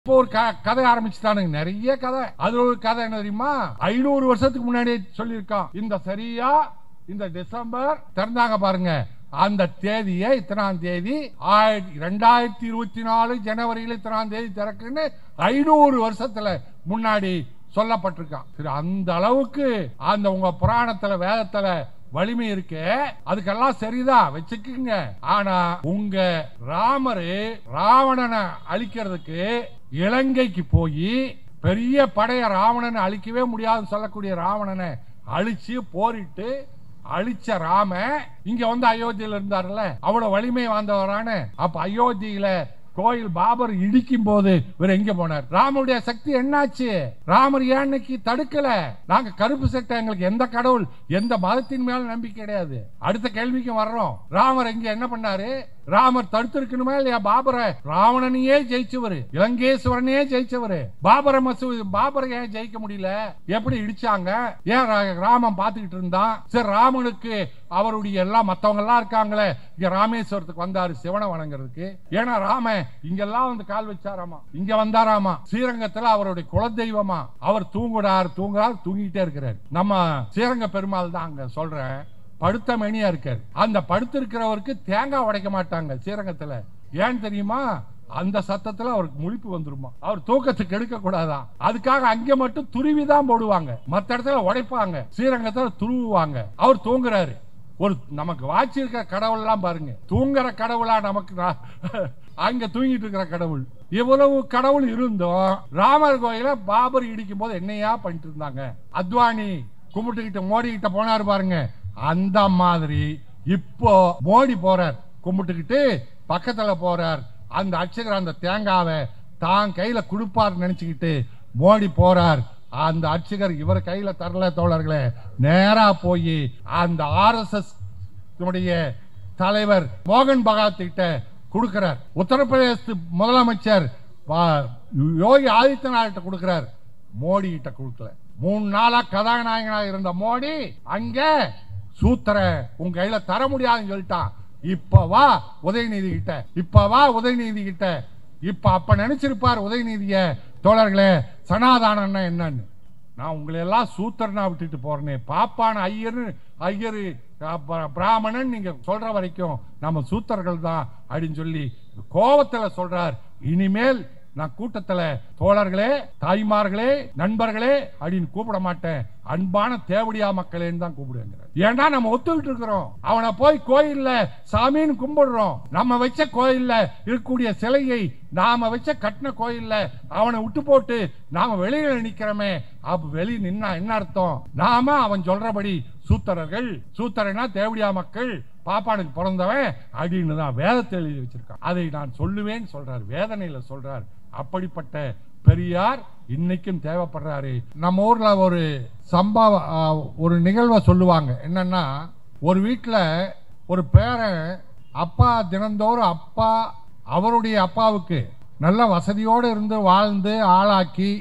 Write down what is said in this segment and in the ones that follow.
இப்போ ஒரு க- கதை ஆரம்பிச்சுட்டானுங்க நிறைய கதை அது ஒரு கதை என்ன தெரியுமா ஐநூறு வருஷத்துக்கு முன்னாடி சொல்லியிருக்கான் இந்த சரியா இந்த டிசம்பர் திறந்தாங்க பாருங்க அந்த தேதியை இத்தனாம் தேதி ஆயிரத்தி ரெண்டாயிரத்தி இருபத்தி நாலு ஜனவரியில இத்தனாம் தேதி திறக்குன்னு ஐநூறு வருஷத்துல முன்னாடி சொல்லப்பட்டிருக்கான் சரி அந்த அளவுக்கு அந்த உங்க புராணத்துல வேதத்துல வலிமை இருக்கு அதுக்கெல்லாம் சரிதான் வச்சுக்குங்க ஆனா உங்க ராமரு ராவணனை அழிக்கிறதுக்கு இலங்கைக்கு போய் பெரிய படைய ராவணனை அழிக்கவே முடியாதுன்னு சொல்லக்கூடிய ராவணனை அழிச்சு போரிட்டு அழிச்ச ராம இங்க வந்து அயோத்தியில இருந்தார்ல அவ்வளவு வலிமை வாழ்ந்தவரான அப்ப அயோத்தியில கோயில் பாபர் இடிக்கும் போது இவர் எங்க போனார் ராமருடைய சக்தி என்னாச்சு ராமர் ஏன் இன்னைக்கு தடுக்கல நாங்க கருப்பு சட்டை எங்களுக்கு எந்த கடவுள் எந்த மதத்தின் மேல நம்பிக்கை கிடையாது அடுத்த கேள்விக்கு வர்றோம் ராமர் எங்க என்ன பண்ணாரு ராமர் தடுத்திருக்கணுமா இல்லையா பாபரை ராவணனையே ஜெயிச்சவரு இலங்கேஸ்வரனையே ஜெயிச்சவரு பாபர மசூதி பாபரை ஏன் ஜெயிக்க முடியல எப்படி இடிச்சாங்க ஏன் ரா- ராமன் பாத்துக்கிட்டு இருந்தான் சரி ராமனுக்கு அவருடைய எல்லாம் மத்தவங்க எல்லாம் இருக்காங்களே இங்க ராமேஸ்வரத்துக்கு வந்தாரு சிவனை வணங்குறதுக்கு ஏன்னா ராம இங்கெல்லாம் வந்து கால் வச்சாராமா இங்க வந்தாராமா ஸ்ரீரங்கத்துல அவருடைய குலதெய்வமா அவர் தூங்குறார் தூங்குறார் தூங்கிட்டே இருக்கிறார் நம்ம ஸ்ரீரங்க பெருமாள் தான் அங்க சொல்றேன் படுத்த மேனியா இருக்காரு அந்த படுத்து இருக்கிறவருக்கு தேங்காய் உடைக்க மாட்டாங்க ஸ்ரீரங்கத்துல ஏன் தெரியுமா அந்த சத்தத்துல அவருக்கு முழிப்பு வந்துருமா அவர் தூக்கத்துக்கு எடுக்க கூடாதான் அதுக்காக அங்க மட்டும் துருவி தான் போடுவாங்க மத்த இடத்துல உடைப்பாங்க ஸ்ரீரங்கத்துல துருவுவாங்க அவர் தூங்குறாரு ஒரு நமக்கு வாச்சிருக்க கடவுள் எல்லாம் பாருங்க தூங்குற கடவுளா நமக்கு நா- அங்க தூங்கிட்டு இருக்கிற கடவுள் இவ்வளவு கடவுள் இருந்தும் ராமர் கோயில பாபர் இடிக்கும் போது என்னையா பண்ணிட்டு இருந்தாங்க அத்வானி கும்பிட்டுக்கிட்ட மோடி கிட்ட போனாரு பாருங்க அந்த மாதிரி இப்போ மோடி போறார் கும்பிட்டுக்கிட்டு பக்கத்துல போறார் அந்த அர்ச்சகர் அந்த தேங்காவை தான் கையில கொடுப்பார் நினைச்சுக்கிட்டு மோடி போறார் அந்த அர்ச்சகர் இவர் கையில தரல தோழர்களே நேரா போய் அந்த ஆர்எஸ்எஸ் உடைய தலைவர் மோகன் பகாத் கிட்ட கொடுக்கிறார் உத்தரப்பிரதேச முதலமைச்சர் வா- யோகி ஆதித்யநாத் கொடுக்கிறார் மோடி கிட்ட கொடுக்கல மூணு நாளா கதாநாயகனா இருந்த மோடி அங்க சூத்திர உங்க கையில தர முடியாதுன்னு சொல்லிட்டான் இப்ப வா உதயநிதி கிட்ட இப்ப வா உதயநிதி கிட்ட இப்ப அப்ப நினைச்சிருப்பார் உதயநிதிய தோழர்களே சனாதானம்னா என்னன்னு நான் உங்களை எல்லாம் சூத்திரனா விட்டுட்டு போறேனே பாப்பான ஐயர் ஐயரு அப்புறம் பிராமணன் நீங்க சொல்ற வரைக்கும் நம்ம சூத்திரர்கள் தான் அப்படின்னு சொல்லி கோபத்துல சொல்றார் இனிமேல் நான் கூட்டத்துல தோழர்களே தாய்மார்களே நண்பர்களே அப்படின்னு கூப்பிட மாட்டேன் அன்பான தேவடியா மக்களேன்னு தான் கூப்பிடுவேங்கிறார் ஏன்னா நம்ம ஒத்துக்கிட்டு இருக்கிறோம் அவனை போய் கோயில்ல சாமின்னு கும்பிடுறோம் நம்ம வச்ச கோயில்ல இருக்கக்கூடிய சிலையை நாம வச்ச கட்டின கோயில்ல அவனை விட்டு போட்டு நாம வெளியில நிக்கிறோமே அப்ப வெளிய நின்னா என்ன அர்த்தம் நாம அவன் சொல்றபடி சூத்திரர்கள் சூத்திரனா தேவடியா மக்கள் பாப்பானுக்கு பிறந்தவன் அப்படின்னு தான் வேதத்தை எழுதி வச்சிருக்கான் அதை நான் சொல்லுவேன் சொல்றார் வேதனையில சொல்றார் அப்படிப்பட்ட பெரியார் இன்னைக்கும் தேவைப்படுறாரு நம்ம ஊர்ல ஒரு சம்பவ ஆ, ஒரு நிகழ்வை சொல்லுவாங்க என்னன்னா ஒரு வீட்டுல ஒரு பேரன் அப்பா தினந்தோறும் அப்பா அவருடைய அப்பாவுக்கு நல்ல வசதியோடு இருந்து வாழ்ந்து ஆளாக்கி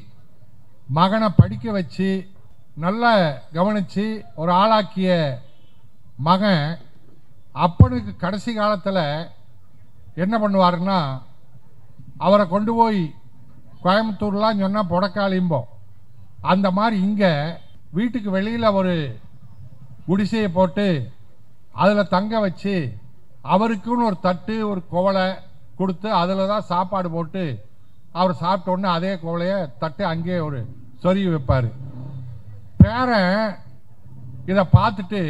மகனை படிக்க வச்சு நல்ல கவனிச்சு ஒரு ஆளாக்கிய மகன் அப்பனுக்கு கடைசி காலத்தில் என்ன பண்ணுவாருன்னா அவரை கொண்டு போய் கோயம்புத்தூர்லாம் சொன்னால் புடக்காளிம்போம் அந்த மாதிரி இங்கே வீட்டுக்கு வெளியில் ஒரு குடிசையை போட்டு அதில் தங்க வச்சு அவருக்குன்னு ஒரு தட்டு ஒரு குவளை கொடுத்து அதில் தான் சாப்பாடு போட்டு அவர் சாப்பிட்ட உடனே அதே குவளைய தட்டு அங்கேயே ஒரு சொருகி வைப்பார் பேரன் இதை பார்த்துட்டு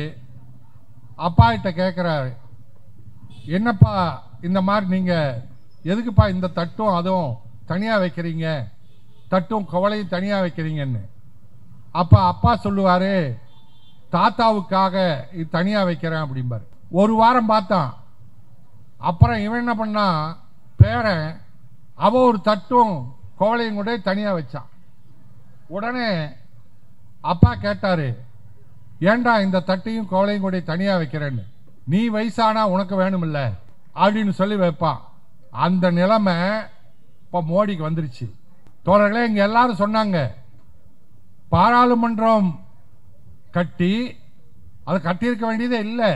அப்பா கிட்ட கேட்குறாரு என்னப்பா இந்த மாதிரி நீங்கள் எதுக்குப்பா இந்த தட்டும் அதுவும் தனியாக வைக்கிறீங்க தட்டும் குவளையும் தனியாக வைக்கிறீங்கன்னு அப்போ அப்பா சொல்லுவார் தாத்தாவுக்காக இது தனியாக வைக்கிறேன் அப்படிம்பாரு ஒரு வாரம் பார்த்தான் அப்புறம் இவன் என்ன பண்ணா பேரன் அவ ஒரு தட்டும் குவளையும் கூட தனியாக வச்சான் உடனே அப்பா கேட்டாரு ஏன்டா இந்த தட்டையும் கோலையும் கூட தனியா வைக்கிறேன்னு நீ வயசானா உனக்கு வேணுமில்ல அப்படின்னு சொல்லி வைப்பான் அந்த நிலைமை இப்ப மோடிக்கு வந்துருச்சு தோழர்களே இங்க எல்லாரும் சொன்னாங்க பாராளுமன்றம் கட்டி அது கட்டியிருக்க வேண்டியதே இல்லை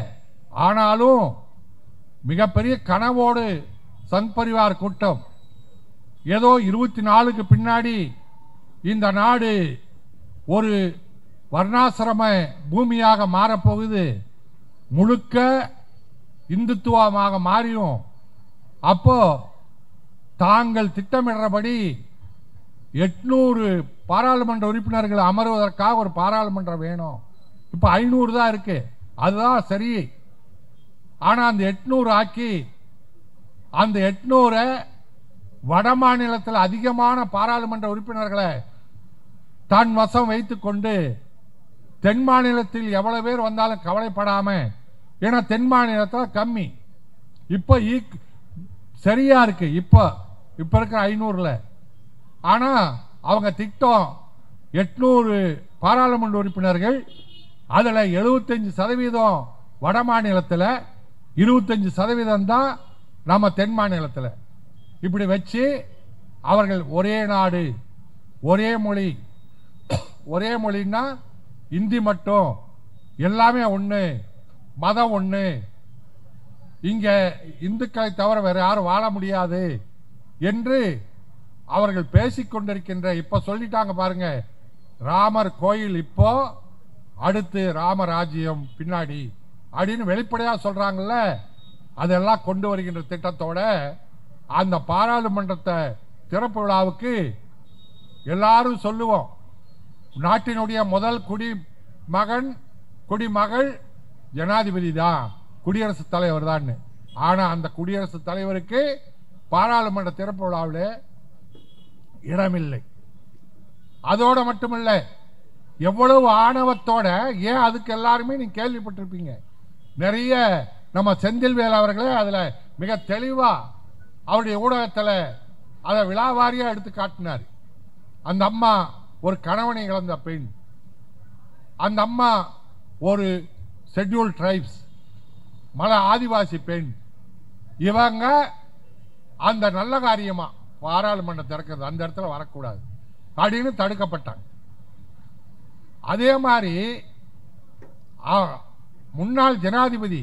ஆனாலும் மிகப்பெரிய கனவோடு சங் பரிவார் கூட்டம் ஏதோ இருபத்தி நாலுக்கு பின்னாடி இந்த நாடு ஒரு வர்ணாசிரம பூமியாக மாறப்போகுது முழுக்க இந்துத்துவமாக மாறியும் அப்போ தாங்கள் திட்டமிடுறபடி எட்நூறு பாராளுமன்ற உறுப்பினர்கள் அமர்வதற்காக ஒரு பாராளுமன்றம் வேணும் இப்ப ஐநூறு தான் இருக்கு அதுதான் சரி ஆனா அந்த எட்நூறு ஆக்கி அந்த எட்நூறை வட மாநிலத்தில் அதிகமான பாராளுமன்ற உறுப்பினர்களை தன் வசம் வைத்துக்கொண்டு தென் மாநிலத்தில் எவ்வளவு பேர் வந்தாலும் கவலைப்படாம ஏன்னா தென் மாநிலத்தில் கம்மி இப்போ ஈக்- சரியா இருக்கு இப்போ இப்போ இருக்கிற ஐநூறுல ஆனா அவங்க திட்டம் எட்நூறு பாராளுமன்ற உறுப்பினர்கள் அதுல 75% சதவீதம் வட மாநிலத்தில் இருபத்தஞ்சு சதவீதம் தான் நம்ம தென் மாநிலத்தில் இப்படி வச்சு அவர்கள் ஒரே நாடு ஒரே மொழி ஒரே மொழின்னா இந்தி மட்டும் எல்லாமே ஒண்ணு மதம் ஒண்ணு இங்க இந்துக்களை தவிர வேற யாரும் வாழ முடியாது என்று அவர்கள் பேசிக் கொண்டிருக்கின்ற இப்ப சொல்லிட்டாங்க பாருங்க ராமர் கோயில் இப்போ அடுத்து ராமராஜ்யம் பின்னாடி அப்படின்னு வெளிப்படையா சொல்றாங்கல்ல அதெல்லாம் கொண்டு வருகின்ற திட்டத்தோட அந்த பாராளுமன்றத்தை திறப்பு விழாவுக்கு எல்லாரும் சொல்லுவோம் நாட்டினுடைய முதல் குடி மகன் குடிமகள் ஜனாதிபதி தான் குடியரசுத் தலைவர் தான் ஆனா அந்த குடியரசுத் தலைவருக்கு பாராளுமன்ற திறப்பு விழாவில் இடமில்லை அதோட மட்டுமல்ல எவ்வளவு ஆணவத்தோட ஏன் அதுக்கு எல்லாருமே நீங்க கேள்விப்பட்டிருப்பீங்க நிறைய நம்ம செந்தில்வேல் அவர்களே அதுல மிக தெளிவா அவருடைய ஊடகத்துல அதை விழாவாரியா எடுத்து காட்டினார் அந்த அம்மா ஒரு கணவனை இழந்த பெண் அந்த அம்மா ஒரு ஷெட்யூல் ட்ரைப்ஸ் மல ஆதிவாசி பெண் இவங்க அந்த நல்ல காரியமா பாராளுமன்றம் திறக்கிறது அந்த இடத்துல வரக்கூடாது அப்படின்னு தடுக்கப்பட்டாங்க அதே மாதிரி ஆ, முன்னாள் ஜனாதிபதி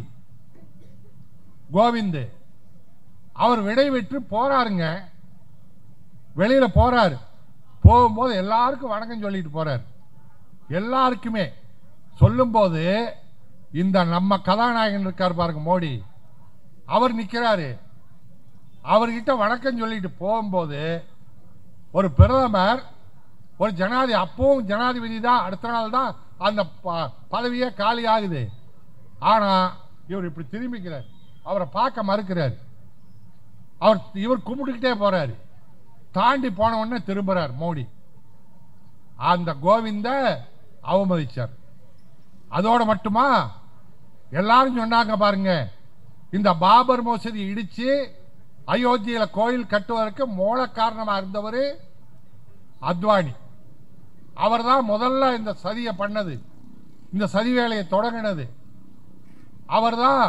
கோவிந்த் அவர் விடை பெற்று போறாருங்க வெளியில போறாரு போகும்போது எல்லாருக்கும் வணக்கம் சொல்லிட்டு போறாரு எல்லாருக்குமே சொல்லும்போது இந்த நம்ம கதாநாயகன் இருக்கார் பாருங்க மோடி அவர் நிக்கிறாரு அவர்கிட்ட வணக்கம் சொல்லிட்டு போகும்போது ஒரு பிரதமர் ஒரு ஜனாதிபதி அப்பவும் ஜனாதிபதி தான் அடுத்த நாள் தான் அந்த ப- பதவியே காலி ஆகுது ஆனா இவர் இப்படி திரும்பிக்கிறார் அவரை பார்க்க மறுக்கிறார் அவர் இவர் கும்பிட்டுக்கிட்டே போறாரு தாண்டி போன உடனே திரும்புறார் மோடி அந்த கோவிந்த அவமதிச்சார் அதோட மட்டுமா எல்லாரும் சொன்னாங்க பாருங்க இந்த பாபர் மசூதி இடிச்சு அயோத்தியில கோயில் கட்டுவதற்கு மூல காரணமா இருந்தவர் அத்வானி அவர்தான் முதல்ல இந்த சதியை பண்ணது இந்த சதி வேலையை தொடங்கினது அவர்தான்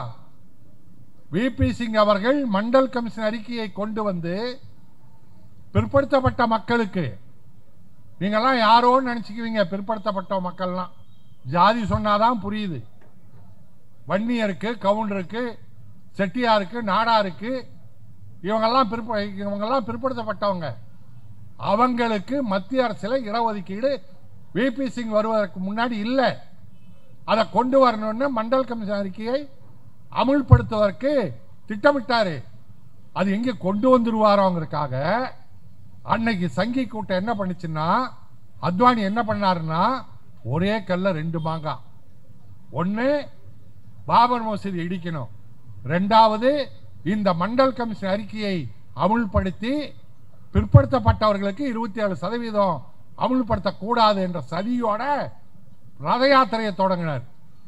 விபி சிங் அவர்கள் மண்டல் கமிஷன் அறிக்கையை கொண்டு வந்து பிற்படுத்தப்பட்ட மக்களுக்கு நீங்கெல்லாம் யாரோன்னு நினைச்சுக்குவீங்க பிற்படுத்தப்பட்ட மக்கள்லாம் ஜாதி சொன்னாதான் புரியுது வன்னியருக்கு கவுண்டருக்கு செட்டியாருக்கு நாடாருக்கு இவங்கெல்லாம் பிற்ப இவங்கெல்லாம் பிற்படுத்தப்பட்டவங்க அவங்களுக்கு மத்திய அரசுல இடஒதுக்கீடு விபி சிங் வருவதற்கு முன்னாடி இல்லை அதை கொண்டு வரணும்னு மண்டல் கமிஷன் அறிக்கையை அமுல்படுத்துவதற்கு திட்டமிட்டாரு அது எங்க கொண்டு வந்துருவாரோங்கிறதுக்காக அன்னைக்கு சங்கி கூட்டம் என்ன பண்ணுச்சுன்னா அத்வானி என்ன பண்ணாருன்னா ஒரே கல்ல ரெண்டு மாங்காய் ஒன்னு பாபர் மசூதி இடிக்கணும் ரெண்டாவது இந்த மண்டல் கமிஷன் அறிக்கையை அமுல்படுத்தி பிற்படுத்தப்பட்டவர்களுக்கு இருபத்தி ஏழு சதவீதம் அமுல்படுத்தக்கூடாது என்ற சதியோட ரத யாத்திரையை தொடங்கினார்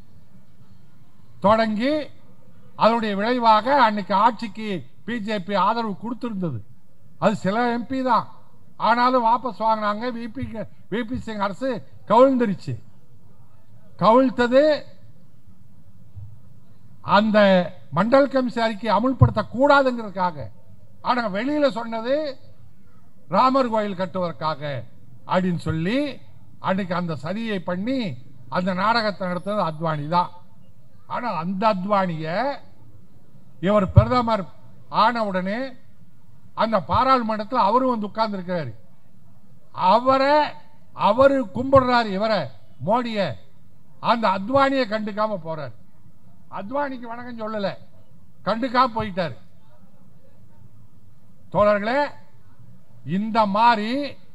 தொடங்கி அதனுடைய விளைவாக அன்னைக்கு ஆட்சிக்கு பிஜேபி ஆதரவு கொடுத்திருந்தது அது சில எம்பி தான் ஆனாலும் வாபஸ் வாங்கினாங்க விபி விபி சிங் அரசு கவிழ்ந்துருச்சு கவிழ்த்தது அந்த மண்டல் கமிஷன் அறிக்கை அமுல்படுத்த கூடாதுங்கிறதுக்காக ஆனா வெளியில சொன்னது ராமர் கோயில் கட்டுவதற்காக அப்படின்னு சொல்லி அன்னைக்கு அந்த சதியை பண்ணி அந்த நாடகத்தை நடத்துறது அத்வானி தான் ஆனா அந்த அத்வானிய இவர் பிரதமர் ஆன உடனே அந்த பாராளுமன்றத்தில் அவரும் வந்து உட்கார்ந்து இருக்கிறாரு அவரை அவரு கும்பிடுறாரு இவரை மோடிய அந்த அத்வானியை கண்டுக்காம போறாரு அத்வானிக்கு வணக்கம் சொல்லல கண்டுக்காம போயிட்டாரு தோழர்களே இந்த மாதிரி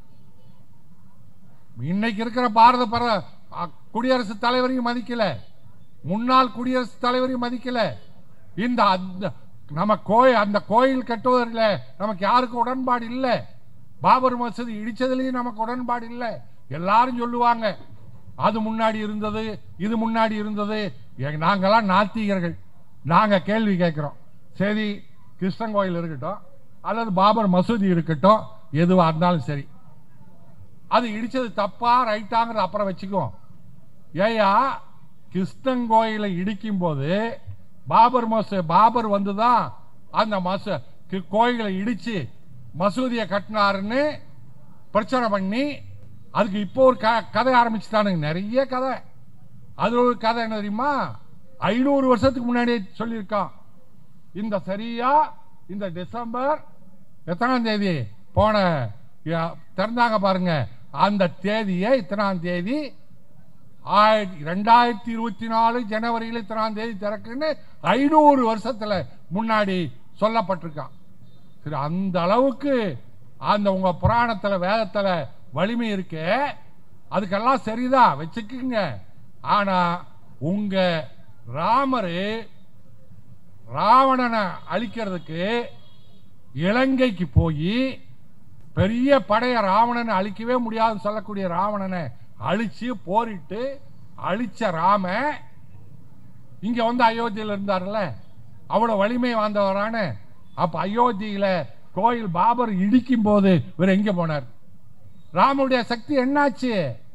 இன்னைக்கு இருக்கிற பாரத பர அ- குடியரசுத் தலைவரையும் மதிக்கல முன்னாள் குடியரசுத் தலைவரையும் மதிக்கல இந்த அந்த- நம்ம கோயில் அந்த கோயில் கட்டுவதில் நமக்கு யாருக்கும் உடன்பாடு இல்லை பாபர் மசூதி இடிச்சதுலயும் நமக்கு உடன்பாடு இல்லை எல்லாரும் சொல்லுவாங்க அது முன்னாடி இருந்தது இது முன்னாடி இருந்தது எ- நாங்கெல்லாம் நாத்திகர்கள் நாங்க கேள்வி கேட்கிறோம் சரி கிருஷ்ணன் கோயில் இருக்கட்டும் அல்லது பாபர் மசூதி இருக்கட்டும் எதுவா இருந்தாலும் சரி அது இடிச்சது தப்பா ரைட்டாங்கிறது அப்புறம் வச்சுக்குவோம் ஏயா கிருஷ்ணன் கோயிலை இடிக்கும் போது பாபர் மசூ பாபர் வந்து தான் அந்த மசூ கி- கோயிலை இடிச்சு மசூதியை கட்டினாருன்னு பிரச்சனை பண்ணி அதுக்கு இப்போ ஒரு க கதை ஆரம்பிச்சுட்டானுங்க நிறைய கதை அது ஒரு கதை என்ன தெரியுமா ஐநூறு வருஷத்துக்கு முன்னாடியே சொல்லியிருக்கான் இந்த சரியா இந்த டிசம்பர் எத்தனாம் தேதி போன யா- திறந்தாங்க பாருங்க அந்த தேதியை இத்தனாம் தேதி ஆயிரத்தி ரெண்டாயிரத்தி இருபத்தி நாலு ஜனவரியில் இத்தனாம் தேதி திறக்குன்னு ஐநூறு வருஷத்துல முன்னாடி சொல்லப்பட்டிருக்கான் சரி அந்த அளவுக்கு அந்த உங்க புராணத்துல வேதத்துல வலிமை இருக்கு அதுக்கெல்லாம் சரிதான் வச்சுக்குங்க ஆனா உங்க ராமரு ராவணனை அழிக்கிறதுக்கு இலங்கைக்கு போய் பெரிய படைய ராவணனை அழிக்கவே முடியாதுன்னு சொல்லக்கூடிய ராவணனை அழிச்சு போரிட்டு அழிச்ச ராம இங்க வந்து அயோத்தியில இருந்தார்ல அவ்வளவு வலிமை வாழ்ந்தவரான அப்ப அயோத்தியில கோயில் பாபர் இடிக்கும் போது இவர் எங்க போனார் ராமருடைய சக்தி என்னாச்சு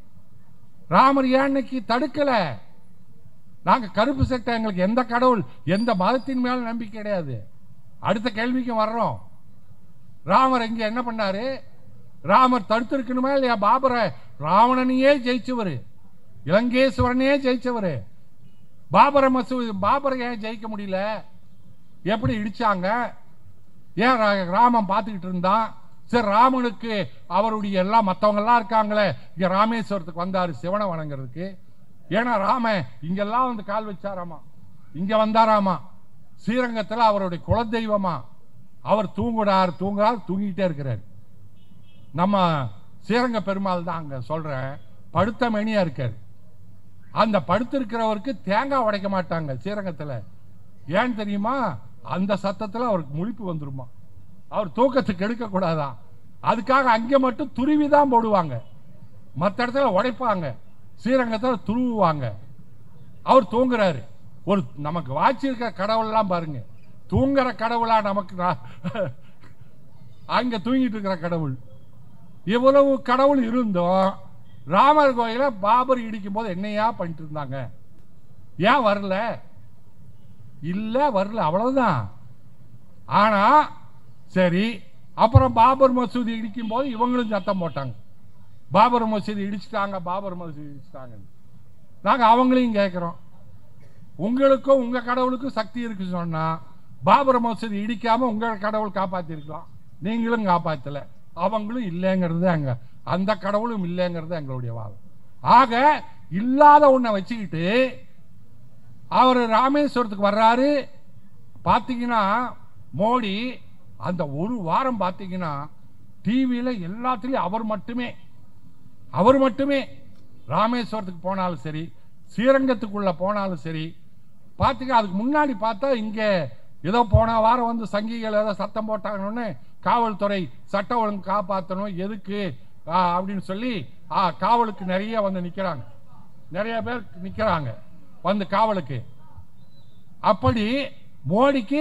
ராமர் ஏன் இன்னைக்கு தடுக்கல நாங்க கருப்பு சட்டை எங்களுக்கு எந்த கடவுள் எந்த மதத்தின் மேல நம்பிக்கை கிடையாது அடுத்த கேள்விக்கு வர்றோம் ராமர் இங்க என்ன பண்ணாரு ராமர் தடுத்திருக்கணுமா இல்லையா பாபரை ராவணனையே ஜெயிச்சவர் இலங்கேஸ்வரனையே ஜெயிச்சவர் பாபர மசூதி பாபரை ஏன் ஜெயிக்க முடியல எப்படி இடிச்சாங்க ஏன் ரா- ராமன் பார்த்துக்கிட்டு இருந்தான் சரி ராமனுக்கு அவருடைய எல்லாம் மத்தவங்க எல்லாம் இருக்காங்களே இங்க ராமேஸ்வரத்துக்கு வந்தாரு சிவனை வணங்குறதுக்கு ஏன்னா ராமன் இங்கெல்லாம் வந்து கால் வச்சாராமா இங்க வந்தாராமா ஸ்ரீரங்கத்துல அவருடைய குலதெய்வமா அவர் தூங்குறார் தூங்குறார் தூங்கிட்டே இருக்கிறார் நம்ம ஸ்ரீரங்க பெருமாள் தான் அங்க சொல்றேன் படுத்த மேனியா இருக்காரு அந்த படுத்திருக்கிறவருக்கு தேங்காய் உடைக்க மாட்டாங்க ஸ்ரீரங்கத்துல ஏன் தெரியுமா அந்த சத்தத்துல அவருக்கு முழிப்பு வந்துருமா அவர் தூக்கத்துக்கு எடுக்க கூடாதான் அதுக்காக அங்க மட்டும் துருவி தான் போடுவாங்க மற்ற இடத்துல உடைப்பாங்க ஸ்ரீரங்கத்துல துருவுவாங்க அவர் தூங்குறாரு ஒரு நமக்கு வாட்சி இருக்கிற கடவுள்லாம் பாருங்க தூங்குற கடவுளா நமக்கு நா- அங்க தூங்கிட்டு இருக்கிற கடவுள் இவ்வளவு கடவுள் இருந்தும் ராமர் கோயில பாபர் இடிக்கும் போது என்னையா பண்ணிட்டு இருந்தாங்க ஏன் வரல இல்ல வரல அவ்வளவுதான் ஆனா சரி அப்புறம் பாபர் மசூதி இடிக்கும் போது இவங்களும் சத்தம் போட்டாங்க பாபர் மசூதி இடிச்சிட்டாங்க பாபர் மசூதி இடிச்சிட்டாங்க நாங்க அவங்களையும் கேட்கிறோம் உங்களுக்கும் உங்க கடவுளுக்கும் சக்தி இருக்கு சொன்னா பாபர் மசூதி இடிக்காம உங்க கடவுள் காப்பாத்திருக்கலாம் நீங்களும் காப்பாத்தல அவங்களும் இல்லைங்கிறது அங்க அந்த கடவுளும் இல்லைங்கிறது எங்களுடைய வாதம் ஆக இல்லாத ஒண்ண வச்சுக்கிட்டு அவர் ராமேஸ்வரத்துக்கு வர்றாரு பாத்தீங்கன்னா மோடி அந்த ஒரு வாரம் பாத்தீங்கன்னா டிவியில எல்லாத்துலயும் அவர் மட்டுமே அவர் மட்டுமே ராமேஸ்வரத்துக்கு போனாலும் சரி ஸ்ரீரங்கத்துக்குள்ள போனாலும் சரி பாத்தீங்க அதுக்கு முன்னாடி பார்த்தா இங்க ஏதோ போன வாரம் வந்து சங்கிகள் ஏதோ சத்தம் போட்டாங்கன்னு காவல்துறை சட்ட ஒழுங்கு காப்பாற்றணும் எதுக்கு ஆ, அப்படின்னு சொல்லி ஆ, காவலுக்கு நிறைய வந்து நிக்கிறாங்க நிறைய பேர் நிக்கிறாங்க வந்து காவலுக்கு அப்படி மோடிக்கு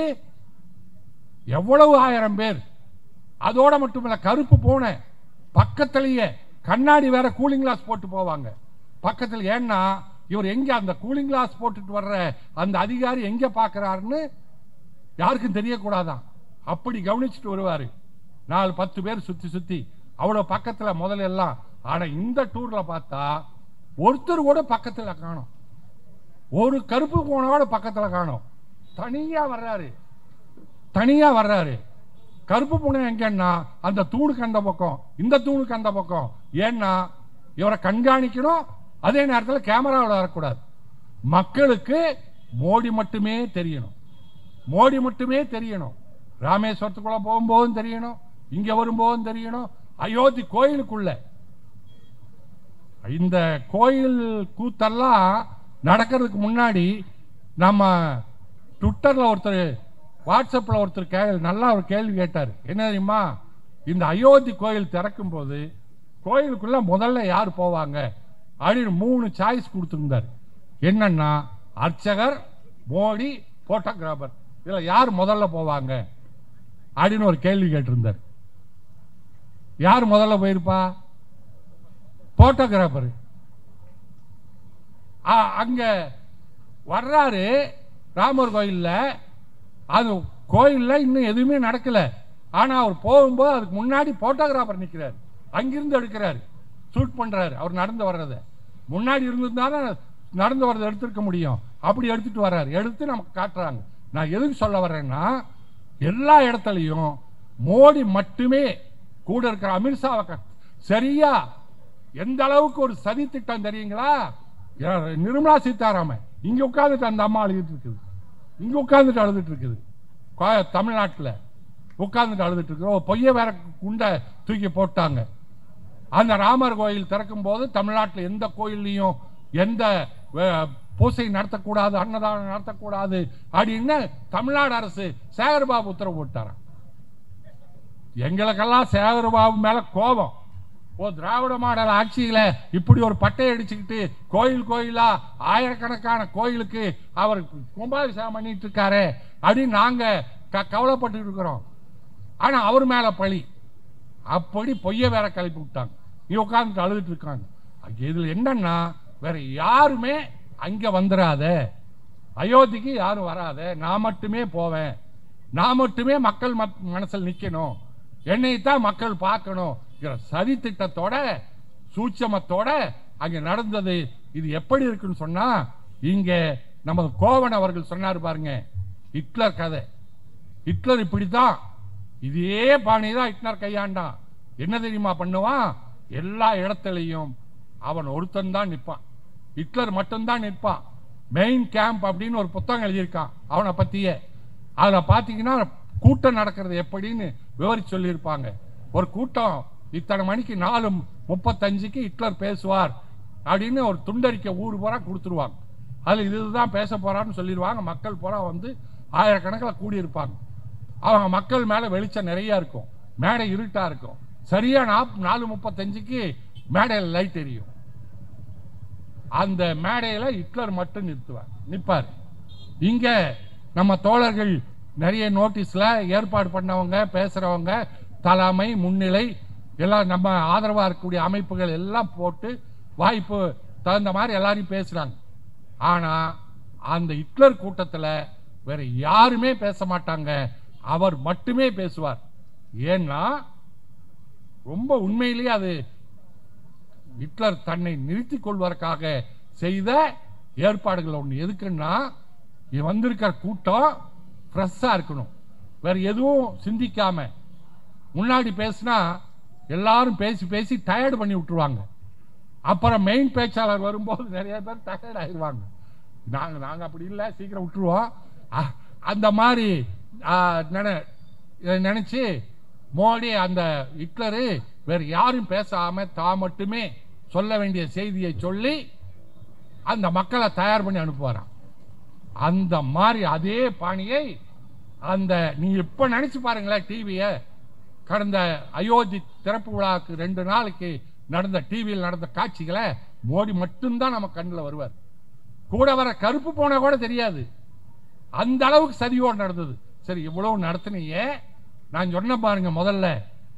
எவ்வளவு ஆயிரம் பேர் அதோட மட்டுமில்ல கருப்பு பூனை பக்கத்திலேயே கண்ணாடி வேற கூலிங் கிளாஸ் போட்டு போவாங்க பக்கத்தில் ஏன்னா இவர் எங்க அந்த கூலிங் கிளாஸ் போட்டுட்டு வர்ற அந்த அதிகாரி எங்க பாக்குறாருன்னு யாருக்கும் தெரியக்கூடாதான் அப்படி கவனிச்சுட்டு வருவாரு நாலு பத்து பேர் சுத்தி சுத்தி அவ்வளவு பக்கத்துல முதல்ல எல்லாம் ஆனா இந்த டூர்ல பார்த்தா ஒருத்தர் கூட பக்கத்துல காணோம் ஒரு கருப்பு பூனோட பக்கத்துல காணோம் தனியா வர்றாரு தனியா வர்றாரு கருப்பு பூனை எங்கன்னா அந்த தூணுக்கு அந்த பக்கம் இந்த தூணுக்கு அந்த பக்கம் ஏன்னா இவரை கண்காணிக்கணும் அதே நேரத்தில் கேமராவில் வரக்கூடாது மக்களுக்கு மோடி மட்டுமே தெரியணும் மோடி மட்டுமே தெரியணும் ராமேஸ்வரத்துக்குள்ள போகும்போதும் தெரியணும் இங்க வரும்போதும் தெரியணும் அயோத்தி கோயிலுக்குள்ள இந்த கோயில் கூத்தெல்லாம் நடக்கிறதுக்கு முன்னாடி நம்ம ட்விட்டர்ல ஒருத்தர் வாட்ஸ்அப்ல ஒருத்தர் கே நல்லா ஒரு கேள்வி கேட்டார் என்ன தெரியுமா இந்த அயோத்தி கோயில் திறக்கும் போது கோயிலுக்குள்ள முதல்ல யார் போவாங்க அப்படின்னு மூணு சாய்ஸ் கொடுத்துருந்தார் என்னன்னா அர்ச்சகர் மோடி போட்டோகிராஃபர் இதுல யார் முதல்ல போவாங்க அப்படின்னு ஒரு கேள்வி கேட்டிருந்தார் யார் முதல்ல போயிருப்பா போட்டோகிராஃபர் அங்க வர்றாரு ராமர் கோயில்ல அது கோயில்ல இன்னும் எதுவுமே நடக்கல ஆனா அவர் போகும்போது அதுக்கு முன்னாடி போட்டோகிராஃபர் நிக்கிறார் அங்கிருந்து எடுக்கிறாரு ஷூட் பண்றாரு அவர் நடந்து வர்றத முன்னாடி இருந்திருந்தாலும் நடந்து வர்றதை எடுத்திருக்க முடியும் அப்படி எடுத்துட்டு வர்றாரு எடுத்து நமக்கு காட்டுறாங்க நான் எதுக்கு சொல்ல வர்றேன்னா எல்லா இடத்துலையும் மோடி மட்டுமே கூட இருக்கிற அமித்ஷாவை க- சரியா எந்த அளவுக்கு ஒரு சதி திட்டம் தெரியுங்களா யா- நிர்மலா சீதாராமன் இங்க உட்கார்ந்துட்டு அந்த அம்மா அழுதுட்டு இருக்குது இங்க உட்கார்ந்துட்டு அழுதுட்டு இருக்குது கோ- தமிழ்நாட்டுல உட்கார்ந்துட்டு அழுதுட்டு இருக்குது ஓ, பொய்ய வேற குண்டை தூக்கி போட்டாங்க அந்த ராமர் கோயில் திறக்கும் போது தமிழ்நாட்டில் எந்த கோயில்லையும் எந்த அஹ், பூசை நடத்தக்கூடாது அன்னதானம் நடத்தக்கூடாது அப்படின்னு தமிழ்நாடு அரசு சேகர்பாபு உத்தரவு போட்டாராம் எங்களுக்கெல்லாம் சேகர்பாபு மேல கோபம் ஓ திராவிட மாடல் ஆட்சியில இப்படி ஒரு பட்டை அடிச்சுக்கிட்டு கோயில் கோயிலா ஆயிரக்கணக்கான கோயிலுக்கு அவர் கும்பாபிஷேகம் பண்ணிட்டு இருக்காரு அப்படின்னு நாங்க க- கவலைப்பட்டு இருக்கிறோம் ஆனா அவர் மேல பழி அப்படி பொய்ய வேற கிளப்பி விட்டாங்க நீ உட்கார்ந்துட்டு அழுதுட்டு இருக்காங்க அங்க இதுல என்னன்னா வேற யாருமே அங்க வந்துடாத அயோத்திக்கு யாரும் வராத நான் மட்டுமே போவேன் நான் மட்டுமே மக்கள் மத்- மனசுல நிக்கணும் என்னை தான் மக்கள் பார்க்கணும் சதி திட்டத்தோட சூட்சமத்தோட அங்க நடந்தது இது எப்படி இருக்குன்னு சொன்னா இங்க நமது கோவன் அவர்கள் சொன்னார் பாருங்க ஹிட்லர் கதை ஹிட்லர் இப்படித்தான் இதே பாணி தான் ஹிட்லர் கையாண்டான் என்ன தெரியுமா பண்ணுவான் எல்லா இடத்துலையும் அவன் ஒருத்தன் தான் நிற்பான் ஹிட்லர் மட்டும்தான் நிற்பான் மெயின் கேம்ப் அப்படின்னு ஒரு புத்தகம் எழுதியிருக்கான் அவனை பத்தியே அதுல பாத்தீங்கன்னா கூட்டம் நடக்கிறது எப்படின்னு விவரிச்சு சொல்லியிருப்பாங்க ஒரு கூட்டம் இத்தனை மணிக்கு நாலு முப்பத்தஞ்சுக்கு ஹிட்லர் பேசுவார் அப்படின்னு ஒரு துண்டறிக்கை ஊர் பூரா கொடுத்துருவாங்க அதுல இதுதான் பேச போறான்னு சொல்லிடுவாங்க மக்கள் பூரா வந்து ஆயிரக்கணக்கில் கூடியிருப்பாங்க அவங்க மக்கள் மேல வெளிச்சம் நிறைய இருக்கும் மேடை இருட்டா இருக்கும் சரியா நாப்- நாலு முப்பத்தஞ்சுக்கு மேடையில் லைட் எரியும் அந்த மேடையில ஹிட்லர் மட்டும் நிறுத்துவார் நிற்பார் இங்க நம்ம தோழர்கள் நிறைய நோட்டீஸ்ல ஏற்பாடு பண்ணவங்க பேசுறவங்க தலைமை முன்னிலை எல்லாம் நம்ம ஆதரவா இருக்கக்கூடிய அமைப்புகள் எல்லாம் போட்டு வாய்ப்பு தகுந்த மாதிரி எல்லாரையும் பேசுறாங்க ஆனா அந்த ஹிட்லர் கூட்டத்துல வேற யாருமே பேச மாட்டாங்க அவர் மட்டுமே பேசுவார் ஏன்னா ரொம்ப உண்மையிலேயே அது ஹிட்லர் தன்னை நிறுத்திக் கொள்வதற்காக செய்த ஏற்பாடுகள் ஒன்று எதுக்குன்னா இங்க வந்திருக்கிற கூட்டம் ஃப்ரெஷ்ஷா இருக்கணும் வேற எதுவும் சிந்திக்காம முன்னாடி பேசினா எல்லாரும் பேசி பேசி டயர்டு பண்ணி விட்டுருவாங்க அப்புறம் மெயின் பேச்சாளர் வரும்போது நிறைய பேர் டயர்ட் ஆயிடுவாங்க நாங்க நாங்க அப்படி இல்லை சீக்கிரம் விட்டுருவோம் அ- அந்த மாதிரி ஆ, நினை- இதை நினைச்சு மோடி அந்த ஹிட்லரு வேற யாரும் பேசாம தான் மட்டுமே சொல்ல வேண்டிய செய்தியை சொல்லி அந்த மக்களை தயார் பண்ணி அனுப்புவாராம் அந்த மாதிரி அதே பாணியை அந்த நீங்க இப்ப நினைச்சு பாருங்களேன் டிவிய கடந்த அயோத்தி திறப்பு விழாவுக்கு ரெண்டு நாளைக்கு நடந்த டிவியில் நடந்த காட்சிகளை மோடி மட்டும்தான் நம்ம கண்ணில் வருவார் கூட வர கருப்பு போனா கூட தெரியாது அந்த அளவுக்கு சதியோடு நடந்தது சரி இவ்வளவு நடத்தினீங்க நான் சொன்ன பாருங்க முதல்ல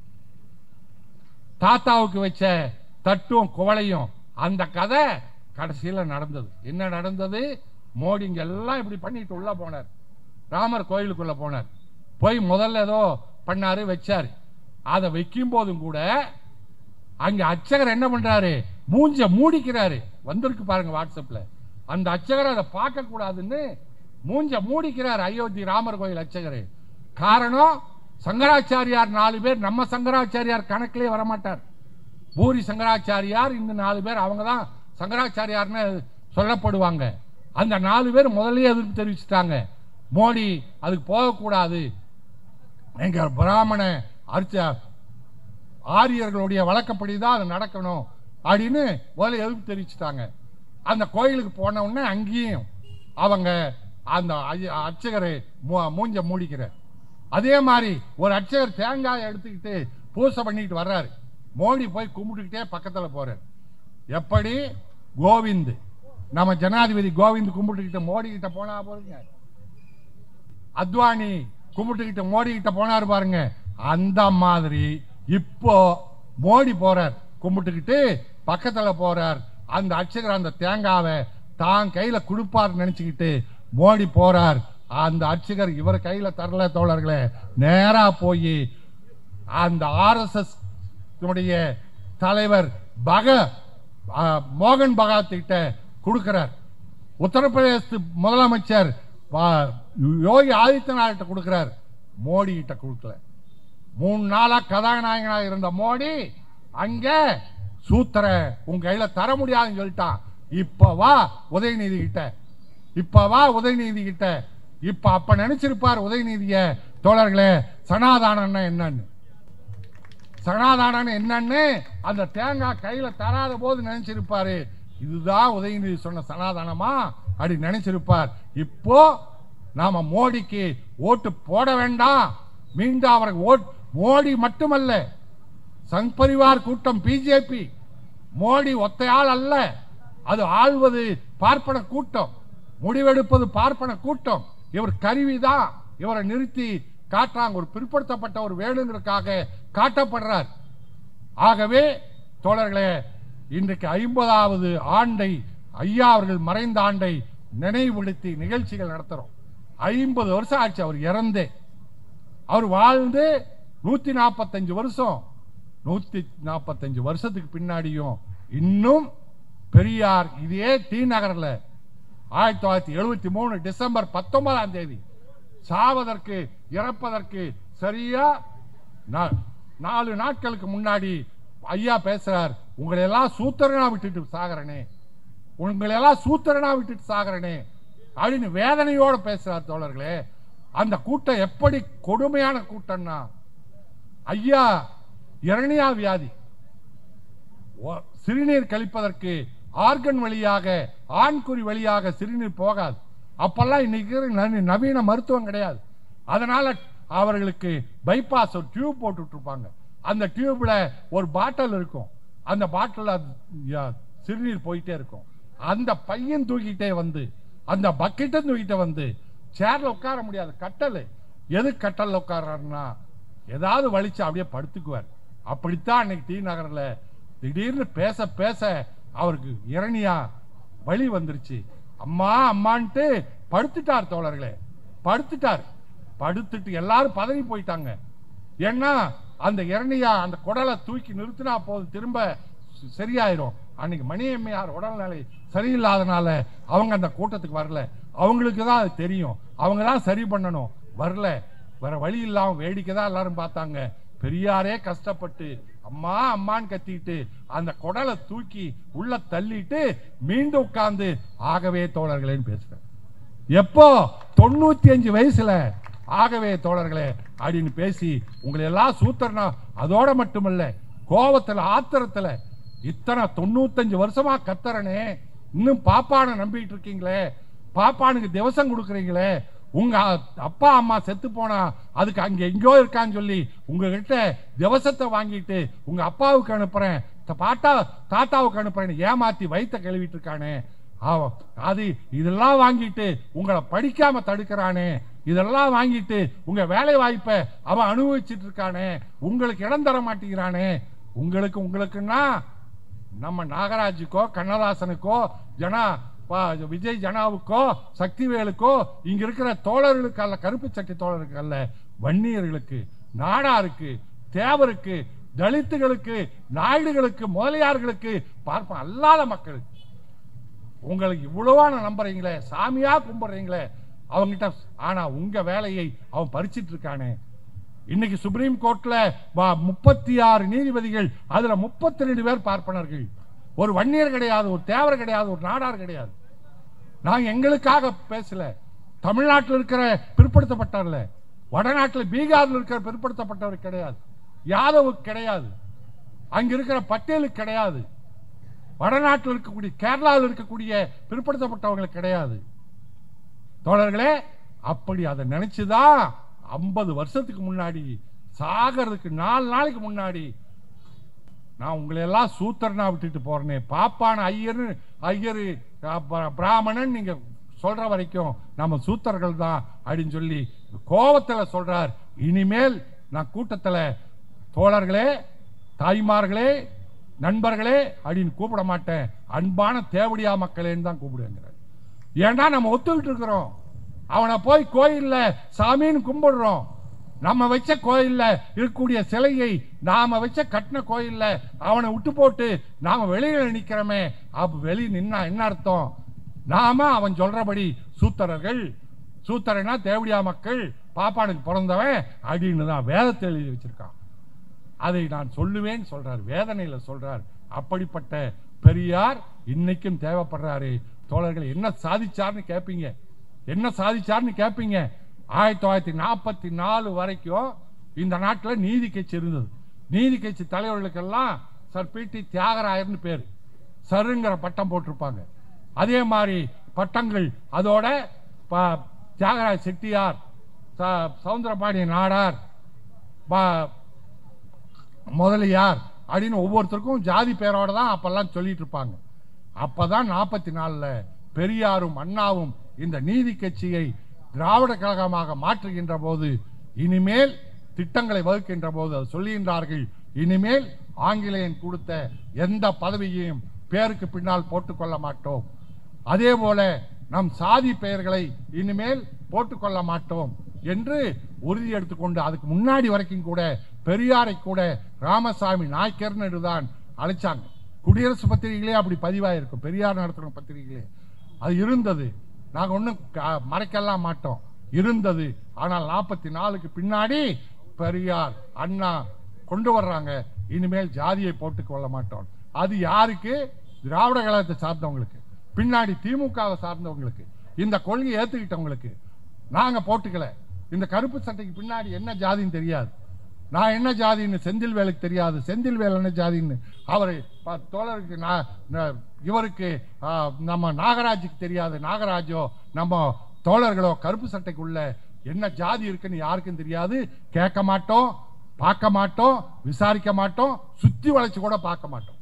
தாத்தாவுக்கு வச்ச தட்டும் குவளையும் அந்த கதை கடைசியில நடந்தது என்ன நடந்தது மோடி இங்க எல்லாம் இப்படி பண்ணிட்டு உள்ள போனார் ராமர் கோயிலுக்குள்ள போனார் போய் முதல்ல ஏதோ பண்ணாரு வச்சாரு அதை வைக்கும் போதும் கூட அங்க அர்ச்சகர் என்ன பண்றாரு மூஞ்ச மூடிக்கிறாரு வந்திருக்கு பாருங்க வாட்ஸ்அப்ல அந்த அர்ச்சகர் அதை பார்க்க கூடாதுன்னு மூஞ்ச மூடிக்கிறார் அயோத்தி ராமர் கோயில் அர்ச்சகர் காரணம் சங்கராச்சாரியார் நாலு பேர் நம்ம சங்கராச்சாரியார் கணக்கிலே வரமாட்டார் பூரி சங்கராச்சாரியார் இந்த நாலு பேர் அவங்க தான் சங்கராச்சாரியார்னு சொல்லப்படுவாங்க அந்த நாலு பேர் முதல்லயே எதிர்ப்பு தெரிவிச்சிட்டாங்க மோடி அதுக்கு போகக்கூடாது எங்க பிராமண அர்ச்ச ஆரியர்களுடைய வழக்கப்படி தான் அது நடக்கணும் அப்படின்னு முதல்ல எதிர்ப்பு தெரிவிச்சிட்டாங்க அந்த கோயிலுக்கு போன உடனே அங்கேயும் அவங்க அந்த ஐய- அர்ச்சகரை மூ- மூஞ்ச மூடிக்கிற அதே மாதிரி ஒரு அர்ச்சகர் தேங்காயை எடுத்துக்கிட்டு பூசை பண்ணிட்டு வர்றாரு மோடி போய் கும்பிட்டுக்கிட்டே பக்கத்தில் போறார் எப்படி கோவிந்த் நம்ம ஜனாதிபதி கோவிந்த் கும்பிட்டுக்கிட்டு மோடி கிட்ட போனா போறீங்க அத்வானி கும்பிட்டுக்கிட்டு மோடி கிட்ட போனாரு பாருங்க அந்த மாதிரி இப்போ மோடி போறார் கும்பிட்டுக்கிட்டு பக்கத்துல போறார் அந்த அர்ச்சகர் அந்த தேங்காவை தான் கையில கொடுப்பார் நினைச்சுக்கிட்டு மோடி போறார் அந்த அர்ச்சகர் இவர் கையில தரல தோழர்களே நேரா போய் அந்த ஆர்எஸ்எஸ் தலைவர் பக ஆ, மோகன் பகாத் கிட்ட கொடுக்கிறார் உத்தரப்பிரதேச முதலமைச்சர் வா- யோகி ஆதித்யநாத் கொடுக்கிறார் மோடி கிட்ட கொடுக்கல மூணு நாளா கதாநாயகனாக இருந்த மோடி அங்க சூத்திர உங்க கையில தர முடியாதுன்னு சொல்லிட்டான் இப்ப வா உதயநிதி கிட்ட இப்ப வா உதயநிதி கிட்ட இப்ப அப்ப நினைச்சிருப்பார் உதயநிதிய தோழர்களே சனாதானம்னா என்னன்னு சனாதானம் என்னன்னு அந்த தேங்காய் கையில தராத போது நினைச்சிருப்பாரு இதுதான் உதயநிதி சொன்ன சனாதானமா அப்படி நினைச்சிருப்பார் இப்போ நாம மோடிக்கு ஓட்டு போட வேண்டாம் மீண்டும் அவருக்கு ஓட் மோடி மட்டுமல்ல சங் பரிவார் கூட்டம் பிஜேபி மோடி ஒத்தையாள் அல்ல அது ஆள்வது பார்ப்பன கூட்டம் முடிவெடுப்பது பார்ப்பன கூட்டம் இவர் கருவிதான் இவரை நிறுத்தி காட்டுறாங்க ஒரு பிற்படுத்தப்பட்ட ஒரு வேணுங்கிறதுக்காக காட்டப்படுறார் ஆகவே தோழர்களே இன்றைக்கு ஐம்பதாவது ஆண்டை ஐயா அவர்கள் மறைந்த ஆண்டை நினைவுபடுத்தி நிகழ்ச்சிகள் நடத்துறோம் ஐம்பது வருஷம் ஆச்சு அவர் இறந்தே அவர் வாழ்ந்து நூத்தி நாற்பத்தஞ்சு வருஷம் நூத்தி நாற்பத்தஞ்சு வருஷத்துக்கு பின்னாடியும் இன்னும் பெரியார் இதே டி நகர்ல ஆயிரத்தி தொள்ளாயிரத்தி எழுபத்தி மூணு டிசம்பர் பத்தொன்பதாம் தேதி சாவதற்கு இறப்பதற்கு சரியா நா- நாலு நாட்களுக்கு முன்னாடி ஐயா பேசுறார் உங்களை எல்லாம் சூத்திரனா விட்டுட்டு சாகரனே உங்களை எல்லாம் சூத்திரனா விட்டுட்டு சாகரனே அப்படின்னு வேதனையோட பேசுறார் தோழர்களே அந்த கூட்டம் எப்படி கொடுமையான கூட்டம்னா ஐயா இரணியா வியாதி ஒ- சிறுநீர் கழிப்பதற்கு ஆர்கன் வழியாக ஆண்குறி வழியாக சிறுநீர் போகாது அப்பெல்லாம் இன்னைக்கு இருக்கிற நவீன- நவீன மருத்துவம் கிடையாது அதனால அவர்களுக்கு பைபாஸ் ஒரு டியூப் போட்டுட்டு இருப்பாங்க அந்த டியூப்ல ஒரு பாட்டில் இருக்கும் அந்த பாட்டில் சிறுநீர் போயிட்டே இருக்கும் அந்த பையன் தூக்கிட்டே வந்து அந்த பக்கெட்டை தூக்கிட்டு வந்து சேர்ல உட்கார முடியாது கட்டல் எது கட்டல்ல உட்கார்றாருன்னா ஏதாவது வலிச்சு அப்படியே படுத்துக்குவார் அப்படித்தான் அன்னைக்கு டி நகர்ல திடீர்னு பேச பேச அவருக்கு இரணியா வழி வந்துருச்சு அம்மா அம்மான்ட்டு படுத்துட்டார் தோழர்களே படுத்துட்டார் படுத்துட்டு எல்லாரும் பதவி போயிட்டாங்க ஏன்னா அந்த இரணியா அந்த குடலை தூக்கி நிறுத்தினா போதும் திரும்ப ச- சரியாயிரும் அன்னைக்கு மணியம்மையார் உடல்நிலை சரியில்லாதனால அவங்க அந்த கூட்டத்துக்கு வரல அவங்களுக்கு தான் அது தெரியும் அவங்க தான் சரி பண்ணணும் வரல வேற வழி இல்லாம வேடிக்கை தான் எல்லாரும் பார்த்தாங்க பெரியாரே கஷ்டப்பட்டு அம்மா அம்மான்னு கத்திட்டு அந்த குடலை தூக்கி உள்ள தள்ளிட்டு மீண்டும் உட்கார்ந்து ஆகவே தோழர்களேன்னு பேசுறேன் எப்போ தொண்ணூத்தி அஞ்சு வயசுல ஆகவே தோழர்களே அப்படின்னு பேசி உங்களை எல்லாம் சூத்திரனா அதோட மட்டுமல்ல கோபத்துல ஆத்திரத்துல இத்தனை தொண்ணூத்தஞ்சு வருஷமா கத்தறனே இன்னும் பாப்பானை நம்பிட்டு இருக்கீங்களே பாப்பானுக்கு திவசம் கொடுக்குறீங்களே உங்க அ- அப்பா அம்மா செத்து போனா அதுக்கு அங்க எங்கேயோ இருக்கான்னு சொல்லி உங்ககிட்ட திவசத்தை வாங்கிட்டு உங்க அப்பாவுக்கு அனுப்புறேன் த- பாட்டா தாத்தாவுக்கு அனுப்புறேன்னு ஏமாத்தி வயித்த கழுவிட்டு இருக்கானே ஆவ- அது இதெல்லாம் வாங்கிட்டு உங்களை படிக்காம தடுக்கிறானே இதெல்லாம் வாங்கிட்டு உங்க வேலை வாய்ப்பை அவன் அனுபவிச்சிட்டு இருக்கானே உங்களுக்கு இடம் தர மாட்டேங்கிறானே உங்களுக்கு உங்களுக்குன்னா நம்ம நாகராஜுக்கோ கண்ணதாசனுக்கோ ஜனா பா- விஜய் ஜனாவுக்கோ சக்திவேலுக்கோ இங்க இருக்கிற தோழர்களுக்கு அல்ல கருப்பு சட்டை தோழருக்கு அல்ல வன்னியர்களுக்கு நாடாருக்கு தேவருக்கு தலித்துகளுக்கு நாயுடுகளுக்கு முதலியார்களுக்கு பார்ப்போம் அல்லாத மக்களுக்கு உங்களுக்கு இவ்வளவான நம்புறீங்களே சாமியா கும்பிடுறீங்களே அவங்கிட்ட ஆனா உங்க வேலையை அவன் பறிச்சிட்டு இருக்கானே இன்னைக்கு சுப்ரீம் கோர்ட்ல முப்பத்தி ஆறு நீதிபதிகள் அதுல முப்பத்தி ரெண்டு பேர் பார்ப்பனர்கள் ஒரு வன்னியர் கிடையாது ஒரு தேவர் கிடையாது ஒரு நாடார் கிடையாது நான் எங்களுக்காக பேசல தமிழ்நாட்டில் இருக்கிற பிற்படுத்தப்பட்டவர்ல வடநாட்டில் பீகாரில் இருக்கிற பிற்படுத்தப்பட்டவர் கிடையாது யாதவுக்கு கிடையாது அங்க இருக்கிற பட்டேலுக்கு கிடையாது வடநாட்டில் இருக்கக்கூடிய கேரளாவில் இருக்கக்கூடிய பிற்படுத்தப்பட்டவங்களுக்கு கிடையாது தோழர்களே அப்படி அதை நினைச்சுதான் ஐம்பது வருஷத்துக்கு முன்னாடி சாகிறதுக்கு நாலு நாளைக்கு முன்னாடி நான் உங்களை எல்லாம் சூத்திரனா விட்டுட்டு போறேனே பாப்பான ஐயர் ஐயர் பிராமணன் நீங்க சொல்ற வரைக்கும் நம்ம சூத்திரர்கள் தான் அப்படின்னு சொல்லி கோபத்துல சொல்றார் இனிமேல் நான் கூட்டத்துல தோழர்களே தாய்மார்களே நண்பர்களே அப்படின்னு கூப்பிட மாட்டேன் அன்பான தேவடியா மக்களேன்னு தான் கூப்பிடுங்கிறார் ஏன்னா நம்ம ஒத்துக்கிட்டு இருக்கிறோம் அவனை போய் கோயில்ல சாமின்னு கும்பிடுறோம் நம்ம வச்ச கோயில்ல இருக்கக்கூடிய சிலையை நாம வச்ச கட்டின கோயில்ல அவனை விட்டு போட்டு நாம வெளியில நிக்கிறோமே அப்ப வெளியே நின்னா என்ன அர்த்தம் நாம அவன் சொல்றபடி சூத்திரர்கள் சூத்திரனா தேவடியா மக்கள் பாப்பானுக்கு பிறந்தவன் அப்படின்னு தான் வேதத்தை எழுதி வச்சிருக்கான் அதை நான் சொல்லுவேன் சொல்றார் வேதனையில சொல்றார் அப்படிப்பட்ட பெரியார் இன்னைக்கும் தேவைப்படுறாரு தோழர்கள் என்ன சாதிச்சார்னு கேட்பீங்க என்ன சாதிச்சார்னு கேட்பீங்க ஆயிரத்தி தொள்ளாயிரத்தி நாற்பத்தி நாலு வரைக்கும் இந்த நாட்டில் நீதி கட்சி இருந்தது நீதி கட்சி தலைவர்களுக்கெல்லாம் சர் பி டி தியாகராயர்னு பேர் சருங்கிற பட்டம் போட்டிருப்பாங்க அதே மாதிரி பட்டங்கள் அதோட ப- தியாகராய செட்டியார் ச- சவுந்தரபாண்டிய நாடார் ப- முதலியார் அப்படின்னு ஒவ்வொருத்தருக்கும் ஜாதி பேரோட தான் அப்பெல்லாம் சொல்லிட்டு இருப்பாங்க அப்பதான் நாற்பத்தி நாலுல பெரியாரும் அண்ணாவும் இந்த நீதி கட்சியை திராவிட கழகமாக மாற்றுகின்ற போது இனிமேல் திட்டங்களை வகுக்கின்ற போது அது சொல்லுகின்றார்கள் இனிமேல் ஆங்கிலேயன் கொடுத்த எந்த பதவியையும் பேருக்கு பின்னால் போட்டுக்கொள்ள மாட்டோம் அதே போல நம் சாதி பெயர்களை இனிமேல் போட்டுக்கொள்ள மாட்டோம் என்று உறுதி எடுத்துக்கொண்டு அதுக்கு முன்னாடி வரைக்கும் கூட பெரியாரை கூட ராமசாமி நாய்க்கர்னு தான் அழைச்சாங்க குடியரசு பத்திரிகைகளே அப்படி பதிவாயிருக்கும் பெரியார் நடத்துகிற பத்திரிகைகளே அது இருந்தது நாங்க ஒன்றும் மறைக்கலாம் மாட்டோம் இருந்தது ஆனால் நாற்பத்தி நாலுக்கு பின்னாடி பெரியார் அண்ணா கொண்டு வர்றாங்க இனிமேல் ஜாதியை போட்டுக் கொள்ள மாட்டோம் அது யாருக்கு திராவிட கழகத்தை சார்ந்தவங்களுக்கு பின்னாடி திமுகவை சார்ந்தவங்களுக்கு இந்த கொள்கையை ஏத்துக்கிட்டவங்களுக்கு நாங்க போட்டுக்கல இந்த கருப்பு சட்டைக்கு பின்னாடி என்ன ஜாதின்னு தெரியாது நான் என்ன ஜாதின்னு செந்தில் வேலுக்கு தெரியாது செந்தில் வேல் என்ன ஜாதின்னு அவர் ப- தோழருக்கு நான் நான் இவருக்கு ஆ, நம்ம நாகராஜுக்கு தெரியாது நாகராஜோ நம்ம தோழர்களோ கருப்பு சட்டைக்குள்ள என்ன ஜாதி இருக்குன்னு யாருக்கும் தெரியாது கேட்க மாட்டோம் பார்க்க மாட்டோம் விசாரிக்க மாட்டோம் சுத்தி வளைச்சு கூட பார்க்க மாட்டோம்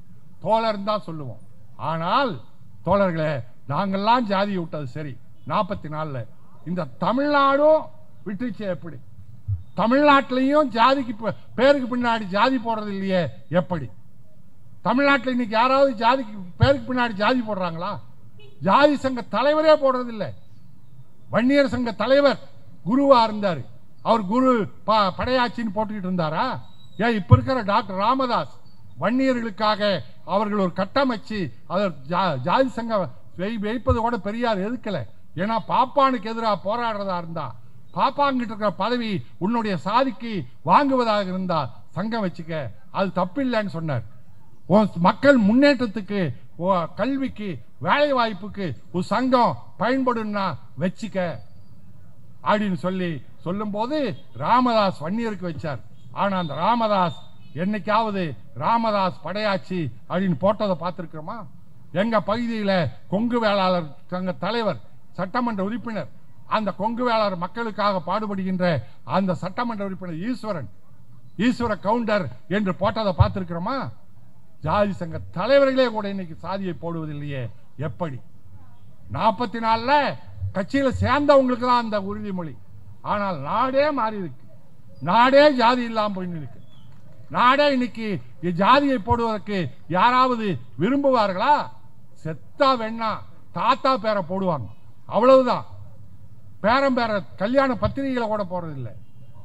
தோழர் தான் சொல்லுவோம் ஆனால் தோழர்களே நாங்கெல்லாம் ஜாதியை விட்டது சரி நாற்பத்தி நாலுல இந்த தமிழ்நாடும் விட்டுச்சு எப்படி தமிழ்நாட்டிலையும் ஜாதிக்கு பே- பேருக்கு பின்னாடி ஜாதி போடுறது இல்லையே எப்படி தமிழ்நாட்டில் இன்னைக்கு யாராவது ஜாதிக்கு பேருக்கு பின்னாடி ஜாதி போடுறாங்களா ஜாதி சங்க தலைவரே போடுறது இல்லை வன்னியர் சங்க தலைவர் குருவா இருந்தார் அவர் குரு ப- படையாச்சின்னு போட்டுக்கிட்டு இருந்தாரா ஏன் இப்ப இருக்கிற டாக்டர் ராமதாஸ் வன்னியர்களுக்காக அவர்கள் ஒரு கட்டமைச்சு அவர் ஜா- ஜாதி சங்கம் வை- வைப்பது கூட பெரியார் எதுக்கல ஏன்னா பாப்பானுக்கு எதிராக போராடுறதா இருந்தா பாப்பாங்கிட்ட இருக்கிற பதவி உன்னுடைய சாதிக்கு வாங்குவதாக இருந்தா சங்கம் வச்சுக்க அது தப்பில்லைன்னு சொன்னார் உன் மக்கள் முன்னேற்றத்துக்கு உன் கல்விக்கு வேலை வாய்ப்புக்கு ஒரு சங்கம் பயன்படும்னா வச்சுக்க அப்படின்னு சொல்லி சொல்லும்போது ராமதாஸ் வன்னியருக்கு வச்சார் ஆனா அந்த ராமதாஸ் என்னைக்காவது ராமதாஸ் படையாச்சி அப்படின்னு போட்டதை பார்த்திருக்கிறோமா எங்க பகுதியில கொங்கு வேளாளர் சங்க தலைவர் சட்டமன்ற உறுப்பினர் அந்த கொங்கு வேளாளர் மக்களுக்காக பாடுபடுகின்ற அந்த சட்டமன்ற உறுப்பினர் ஈஸ்வரன் ஈஸ்வர கவுண்டர் என்று போட்டதை பார்த்திருக்கிறோமா ஜாதி சங்க தலைவர்களே கூட இன்னைக்கு சாதியை போடுவதில்லையே எப்படி நாற்பத்தி நாலுல கட்சியில சேர்ந்தவங்களுக்கு தான் அந்த உறுதிமொழி ஆனால் நாடே மாறி இருக்கு நாடே ஜாதி இல்லாம போயின்னு இருக்கு நாடே இன்னைக்கு ஜாதியை போடுவதற்கு யாராவது விரும்புவார்களா செத்தா வேணா தாத்தா பேரை போடுவாங்க அவ்வளவுதான் பேரம் பேர கல்யாண பத்திரிகைகளை கூட போறதில்லை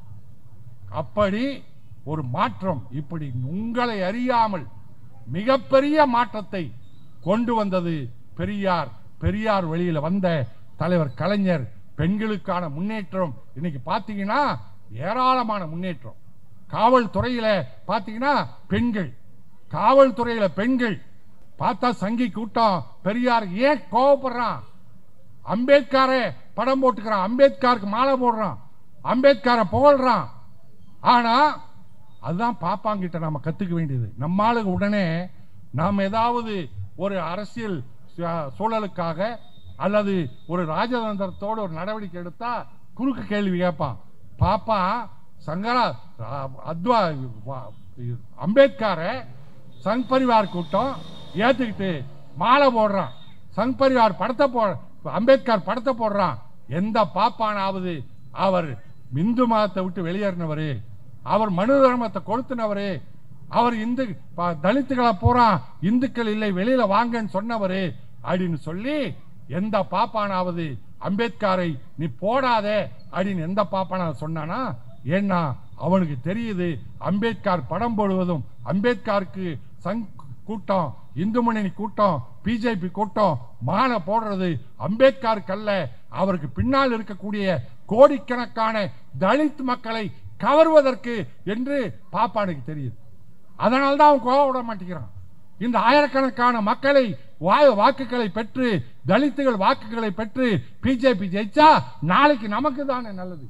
அப்படி ஒரு மாற்றம் இப்படி உங்களை அறியாமல் மிகப்பெரிய மாற்றத்தை கொண்டு வந்தது பெரியார் பெரியார் வெளியில வந்த தலைவர் கலைஞர் பெண்களுக்கான முன்னேற்றம் இன்னைக்கு பாத்தீங்கன்னா ஏராளமான முன்னேற்றம் காவல்துறையில பாத்தீங்கன்னா பெண்கள் காவல்துறையில பெண்கள் பார்த்தா சங்கி கூட்டம் பெரியார் ஏன் கோவப்படுறான் அம்பேத்கரை படம் போட்டுக்கிறான் அம்பேத்கருக்கு மாலை போடுறான் அம்பேத்கரை புகழ்றான் ஆனா அதுதான் பாப்பாங்கிட்ட நாம கத்துக்க வேண்டியது நம்ம ஆளுங்க உடனே நாம் ஏதாவது ஒரு அரசியல் சு- சூழலுக்காக அல்லது ஒரு ராஜதந்திரத்தோட ஒரு நடவடிக்கை எடுத்தா குறுக்கு கேள்வி கேட்பான் பாப்பா சங்கரா அ- அத்வா வா- அம்பேத்கரை சங் பரிவார் கூட்டம் ஏத்துக்கிட்டு மாலை போடுறான் சங் பரிவார் படத்தை போ அம்பேத்கர் படத்தை போடுறான் எந்த பாப்பானாவது அவர் இந்து மதத்தை விட்டு வெளியேறினவரு அவர் மனு தர்மத்தை கொளுத்தினவரு அவர் இந்து ப- தலித்துகளை பூரா இந்துக்கள் இல்லை வெளியில வாங்கன்னு சொன்னவரு அப்படின்னு சொல்லி எந்த பாப்பானாவது அம்பேத்கரை நீ போடாதே அப்படின்னு எந்த பாப்பானா சொன்னானா ஏன்னா அவனுக்கு தெரியுது அம்பேத்கர் படம் போடுவதும் அம்பேத்கருக்கு சங் கூட்டம் இந்து முன்னணி கூட்டம் பிஜேபி கூட்டம் மாலை போடுறது அம்பேத்கருக்கு அல்ல அவருக்கு பின்னால் இருக்கக்கூடிய கோடிக்கணக்கான தலித் மக்களை கவர்வதற்கு என்று பாப்பானுக்கு தெரியுது அதனால தான் அவன் கோவ விட மாட்டேங்கிறான் இந்த ஆயிரக்கணக்கான மக்களை வா- வாக்குகளை பெற்று தலித்துகள் வாக்குகளை பெற்று பிஜேபி ஜெயிச்சா நாளைக்கு நமக்கு தானே நல்லது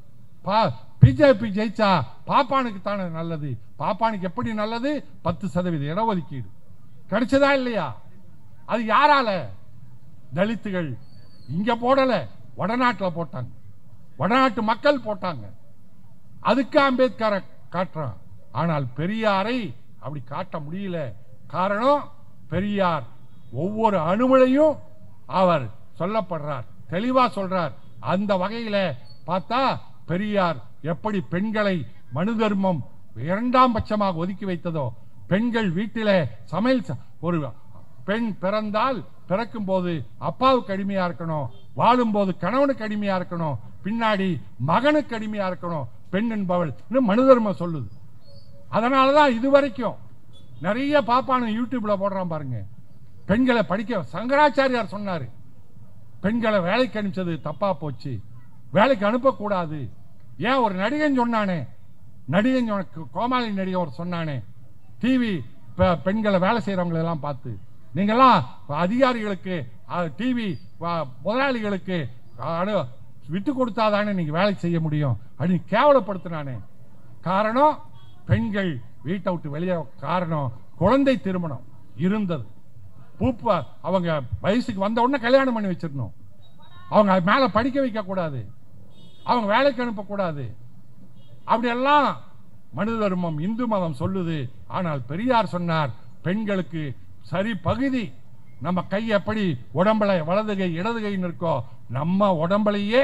பிஜேபி ஜெயிச்சா பாப்பானுக்கு தானே நல்லது பாப்பானுக்கு எப்படி நல்லது பத்து சதவீத இடஒதுக்கீடு கிடைச்சதா இல்லையா அது யாரால தலித்துகள் இங்க போடல வடநாட்டுல போட்டாங்க வடநாட்டு மக்கள் போட்டாங்க அதுக்கு அம்பேத்கரை காட்டுறான் ஆனால் பெரியாரை அப்படி காட்ட முடியல காரணம் பெரியார் ஒவ்வொரு அணுவிலையும் அவர் சொல்லப்படுறார் தெளிவா சொல்றார் அந்த வகையில பார்த்தா பெரியார் எப்படி பெண்களை மனு தர்மம் இரண்டாம் பட்சமாக ஒதுக்கி வைத்ததோ பெண்கள் வீட்டிலே சமையல் ச- ஒரு பெண் பிறந்தால் பிறக்கும் போது அப்பாவுக்கு அடிமையா இருக்கணும் வாழும் போது கணவனுக்கு அடிமையா இருக்கணும் பின்னாடி மகனுக்கு அடிமையா இருக்கணும் பெண் என்பவள் இன்னும் மனு தர்மம் சொல்லுது அதனாலதான் இது வரைக்கும் நிறைய பாப்பானு யூடியூப்ல போடுறான் பாருங்க பெண்களை படிக்க சங்கராச்சாரியார் சொன்னாரு பெண்களை வேலைக்கு அனுப்பிச்சது தப்பா போச்சு வேலைக்கு அனுப்பக்கூடாது ஏன் ஒரு நடிகன் சொன்னானே நடிகன் சொன்ன- கோமாளி நடிகன் ஒரு சொன்னானே டிவி பெண்களை வேலை செய்யறவங்களை எல்லாம் பார்த்து நீங்கெல்லாம் அதிகாரிகளுக்கு டிவி முதலாளிகளுக்கு அனு- விட்டு கொடுத்தாதானே நீங்க வேலை செய்ய முடியும் அப்படின்னு கேவலப்படுத்தினானே காரணம் பெண்கள் வீட்டை விட்டு வெளியே காரணம் குழந்தை திருமணம் இருந்தது பூப்ப அவங்க வயசுக்கு வந்த உடனே கல்யாணம் பண்ணி வச்சிடணும் அவங்க மேல படிக்க வைக்க கூடாது அவங்க வேலைக்கு அனுப்பக்கூடாது அப்படியெல்லாம் மனு தர்மம் இந்து மதம் சொல்லுது ஆனால் பெரியார் சொன்னார் பெண்களுக்கு சரி பகுதி நம்ம கை எப்படி உடம்புல வலது கை இடது கைன்னு இருக்கோ நம்ம உடம்புலயே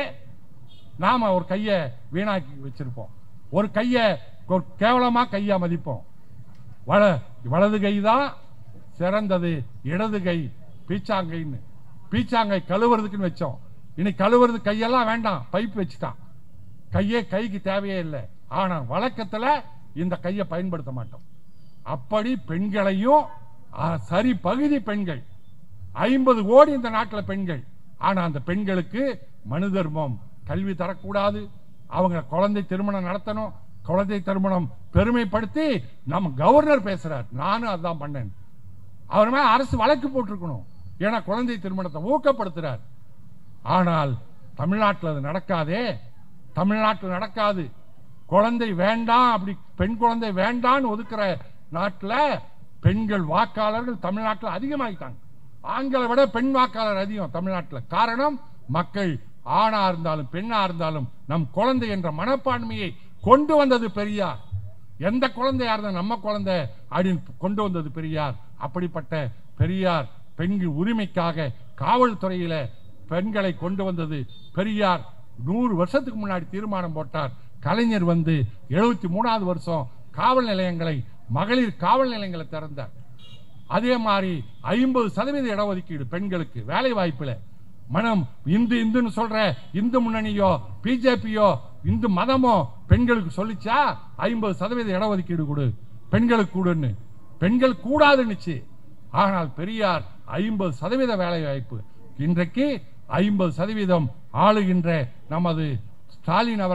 நாம ஒரு கையை வீணாக்கி வச்சிருப்போம் ஒரு கையை ஒரு கேவலமா கையா மதிப்போம் வல வலது கை தான் சிறந்தது இடது கை பீச்சாங்கைன்னு பீச்சாங்கை கழுவுறதுக்குன்னு வச்சோம் இனி கழுவுறது கையெல்லாம் வேண்டாம் பைப் வச்சுட்டான் கையே கைக்கு தேவையே இல்லை ஆனா வழக்கத்துல இந்த கையை பயன்படுத்த மாட்டோம் அப்படி பெண்களையும் ஆ, சரி பகுதி பெண்கள் ஐம்பது கோடி இந்த நாட்டில் பெண்கள் ஆனா அந்த பெண்களுக்கு மனு தர்மம் கல்வி தரக்கூடாது அவங்க குழந்தை திருமணம் நடத்தணும் குழந்தை திருமணம் பெருமைப்படுத்தி நம்ம கவர்னர் பேசுறார் நானும் அதான் பண்ணேன் அவர் மேல அரசு வழக்கு போட்டிருக்கணும் ஏன்னா குழந்தை திருமணத்தை ஊக்கப்படுத்துறார் ஆனால் தமிழ்நாட்டில் அது நடக்காதே தமிழ்நாட்டில் நடக்காது குழந்தை வேண்டாம் அப்படி பெண் குழந்தை வேண்டாம்னு ஒதுக்குற நாட்டில் பெண்கள் வாக்காளர்கள் தமிழ்நாட்டில் அதிகமாகிட்டாங்க ஆண்களை விட பெண் வாக்காளர் அதிகம் தமிழ்நாட்டில் காரணம் மக்கள் ஆணா இருந்தாலும் பெண்ணா இருந்தாலும் நம் குழந்தை என்ற மனப்பான்மையை கொண்டு வந்தது பெரியார் எந்த குழந்தையா இருந்தா நம்ம குழந்தை அப்படின்னு கொண்டு வந்தது பெரியார் அப்படிப்பட்ட பெரியார் பெண்கள் உரிமைக்காக காவல்துறையில பெண்களை கொண்டு வந்தது பெரியார் நூறு வருஷத்துக்கு முன்னாடி தீர்மானம் போட்டார் கலைஞர் வந்து எழுபத்தி மூணாவது வருஷம் காவல் நிலையங்களை மகளிர் காவல் நிலையங்களை திறந்தார் அதே மாதிரி ஐம்பது சதவீத இடஒதுக்கீடு பெண்களுக்கு வேலை வாய்ப்புல மனம் இந்து இந்துன்னு சொல்ற இந்து முன்னணியோ பிஜேபியோ இந்து மதமோ பெண்களுக்கு சொல்லிச்சா ஐம்பது சதவீத இடஒதுக்கீடு கொடு பெண்களுக்கு கூடுன்னு பெண்கள் கூடாதுன்னுச்சு ஆனால் பெரியார் ஐம்பது சதவீத வேலை வாய்ப்பு இன்றைக்கு ஐம்பது சதவீதம் ஆளுகின்ற நமது ஸ்டாலின் அவர்கள்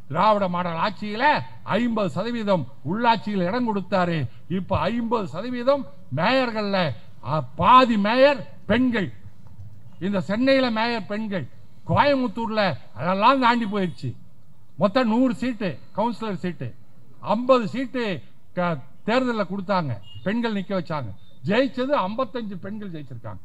திராவிட மாடல் ஆட்சியில ஐம்பது சதவீதம் உள்ளாட்சியில் இடம் கொடுத்தாரு இப்ப ஐம்பது சதவீதம் மேயர்கள்ல அ, பாதி மேயர் பெண்கள் இந்த சென்னையில மேயர் பெண்கள் கோயம்புத்தூர்ல அதெல்லாம் தாண்டி போயிடுச்சு மொத்தம் நூறு சீட்டு கவுன்சிலர் சீட்டு ஐம்பது சீட்டு க- தேர்தல்ல கொடுத்தாங்க பெண்கள் நிக்க வச்சாங்க ஜெயிச்சது 55 பெண்கள் ஜெயிச்சிருக்காங்க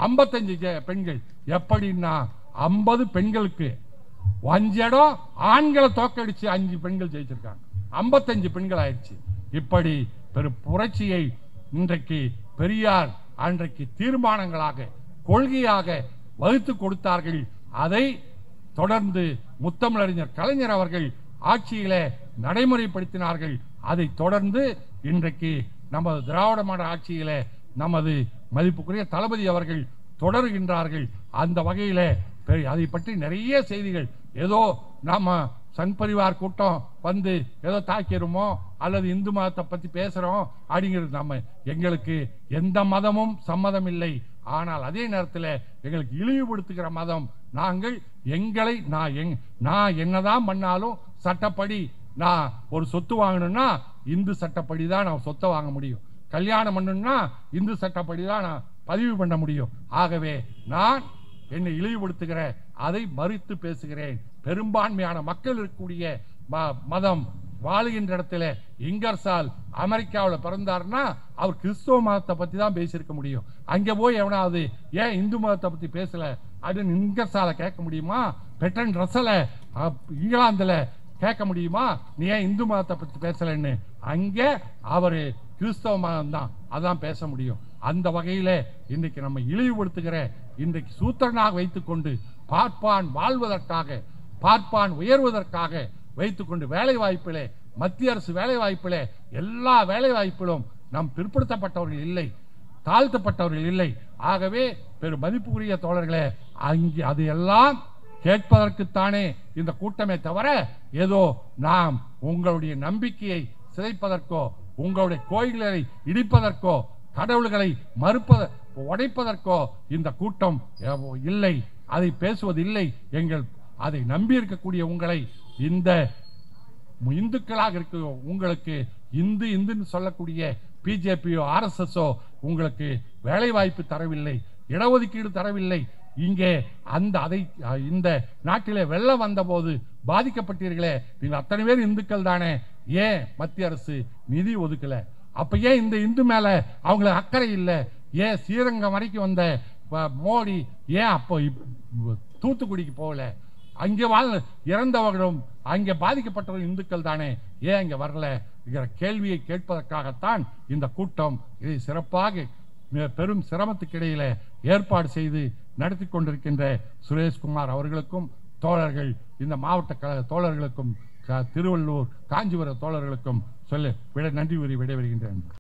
55 ஜெ- பெண்கள் எப்படின்னா 50 பெண்களுக்கு அஞ்சு இடம் ஆண்களை தோக்கடிச்சு அஞ்சு பெண்கள் ஜெயிச்சிருக்காங்க 55 பெண்கள் ஆயிடுச்சு இப்படி பெரும் புரட்சியை இன்றைக்கு பெரியார் அன்றைக்கு தீர்மானங்களாக கொள்கையாக வகுத்து கொடுத்தார்கள் அதை தொடர்ந்து முத்தமிழறிஞர் கலைஞர் அவர்கள் ஆட்சியிலே நடைமுறைப்படுத்தினார்கள் அதை தொடர்ந்து இன்றைக்கு நமது திராவிட மாடல் ஆட்சியிலே நமது மதிப்புக்குரிய தளபதி அவர்கள் தொடர்கின்றார்கள் அந்த வகையிலே பெரிய- அதை பற்றி நிறைய செய்திகள் ஏதோ நாம சங் பரிவார் கூட்டம் வந்து ஏதோ தாக்கிருமோ அல்லது இந்து மதத்தை பத்தி பேசுறோம் அப்படிங்கிறது நம்ம எங்களுக்கு எந்த மதமும் சம்மதம் இல்லை ஆனால் அதே நேரத்தில் எங்களுக்கு இழிவுபடுத்துகிற மதம் நாங்கள் எங்களை நான் எங் நான் என்னதான் பண்ணாலும் சட்டப்படி நான் ஒரு சொத்து வாங்கணும்னா இந்து சட்டப்படி தான் நான் சொத்தை வாங்க முடியும் கல்யாணம் பண்ணணும்னா இந்து சட்டப்படி தான் நான் பதிவு பண்ண முடியும் ஆகவே நான் என்னை இழிவுபடுத்துகிற அதை மறுத்து பேசுகிறேன் பெரும்பான்மையான மக்கள் இருக்கக்கூடிய ம- மதம் வாழுகின்ற இடத்துல இங்கர்சால் அமெரிக்காவில் பிறந்தாருன்னா அவர் கிறிஸ்துவ மதத்தை பத்தி தான் பேசியிருக்க முடியும் அங்க போய் எவனாவது ஏன் இந்து மதத்தை பத்தி பேசல அப்படின்னு இங்கர்சால கேட்க முடியுமா பெட்டன் ரசல இங்கிலாந்துல கேட்க முடியுமா நீ ஏன் இந்து மதத்தை பத்தி பேசலன்னு அங்க அவரு கிறிஸ்தவ மதம் தான் அதான் பேச முடியும் அந்த வகையில இன்றைக்கு நம்ம இழிவுபடுத்துகிற இன்றைக்கு சூத்திரனாக வைத்துக்கொண்டு பார்ப்பான் வாழ்வதற்காக பார்ப்பான் உயர்வதற்காக வைத்துக்கொண்டு வேலை வாய்ப்பிலே மத்திய அரசு வேலை வாய்ப்பிலே எல்லா வேலை வாய்ப்பிலும் நம் பிற்படுத்தப்பட்டவர்கள் இல்லை தாழ்த்தப்பட்டவர்கள் இல்லை ஆகவே பெரும் மதிப்புக்குரிய தோழர்களே அங்கே அது எல்லாம் கேட்பதற்குத்தானே இந்த கூட்டமே தவிர ஏதோ நாம் உங்களுடைய நம்பிக்கையை சிதைப்பதற்கோ உங்களுடைய கோயில்களை இடிப்பதற்கோ கடவுள்களை மறுப்பத உடைப்பதற்கோ இந்த கூட்டம் எவ்- இல்லை அதை பேசுவதில்லை எங்கள் அதை நம்பி இருக்கக்கூடிய உங்களை இந்த இந்துக்களாக இருக்க உங்களுக்கு இந்து இந்துன்னு சொல்லக்கூடிய பிஜேபியோ ஆர்எஸ்எஸ்ஓ உங்களுக்கு வேலை வாய்ப்பு தரவில்லை இடஒதுக்கீடு தரவில்லை இங்கே அந்த அதை அஹ், இந்த நாட்டிலே வெள்ளம் வந்தபோது பாதிக்கப்பட்டீர்களே நீங்கள் அத்தனை பேர் இந்துக்கள் தானே ஏன் மத்திய அரசு நிதி ஒதுக்கல அப்ப ஏன் இந்த இந்து மேல அவங்களுக்கு அக்கறை இல்லை ஏன் ஸ்ரீரங்கம் வரைக்கும் வந்த ப- மோடி ஏன் அப்போ இப்- தூத்துக்குடிக்கு போகல அங்கே வாழ் இறந்தவர்களும் அங்கே பாதிக்கப்பட்டவர்கள் இந்துக்கள் தானே ஏன் அங்கே வரல என்கிற கேள்வியை கேட்பதற்காகத்தான் இந்த கூட்டம் இதை சிறப்பாக மிக பெரும் சிரமத்துக்கு இடையில ஏற்பாடு செய்து நடத்தி கொண்டிருக்கின்ற சுரேஷ்குமார் அவர்களுக்கும் தோழர்கள் இந்த மாவட்ட கழக தோழர்களுக்கும் க- திருவள்ளூர் காஞ்சிபுரம் தோழர்களுக்கும் சொல்ல விட நன்றி கூறி விடைபெறுகின்றேன்